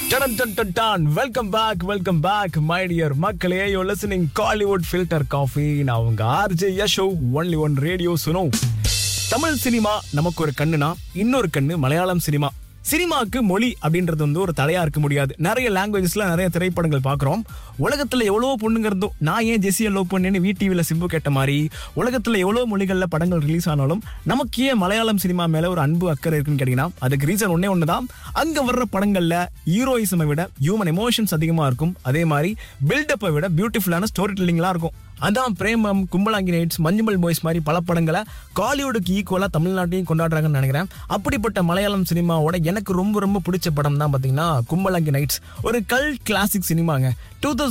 ton டன் டன் டன் welcome back welcome back my dear மக்களே you listening Kollywood filter coffee நான் உங்க RJ Yasho only one radio Suno Tamil cinema நமக்கு ஒரு கண்ணுனா இன்னொரு கண்ணு மலையாளம் சினிமா சினிமாக்கு மொழி அப்படின்றது வந்து ஒரு தடையா இருக்க முடியாது நிறைய லாங்குவேஜஸ்ல நிறைய திரைப்படங்கள் பார்க்குறோம் உலகத்துல எவ்வளவோ பொண்ணுங்க இருந்தோம் நான் ஏன் ஜெசியை லவ் பண்ணேன்னு வி டிவில சிம்பு கேட்ட மாதிரி உலகத்துல எவ்வளோ மொழிகள்ல படங்கள் ரிலீஸ் ஆனாலும் நமக்கு ஏன் மலையாளம் சினிமா மேல ஒரு அன்பு அக்கறை இருக்குன்னு கேட்டீங்கன்னா அதுக்கு ரீசன் ஒன்னே ஒண்ணுதான் அங்க வர்ற படங்கள்ல ஹீரோயிசமை விட ஹியூமன் எமோஷன்ஸ் அதிகமா இருக்கும் அதே மாதிரி பில்டப்பை விட பியூட்டிஃபுல்லான ஸ்டோரி டெல்லிங்லாம் இருக்கும் அதான் பிரேமம் கும்பலாங்கி நைட்ஸ் மஞ்சுமல் பாய்ஸ் மாதிரி பல படங்களை காலிவுட்டுக்கு ஈக்குவலா தமிழ்நாட்டையும் கொண்டாடுறாங்கன்னு நினைக்கிறேன் அப்படிப்பட்ட மலையாளம் சினிமாவோட எனக்கு ரொம்ப ரொம்ப பிடிச்ச படம் தான் பாத்தீங்கன்னா கும்பலாங்கி நைட்ஸ் ஒரு கல் கிளாசிக் சினிமாங்க டூ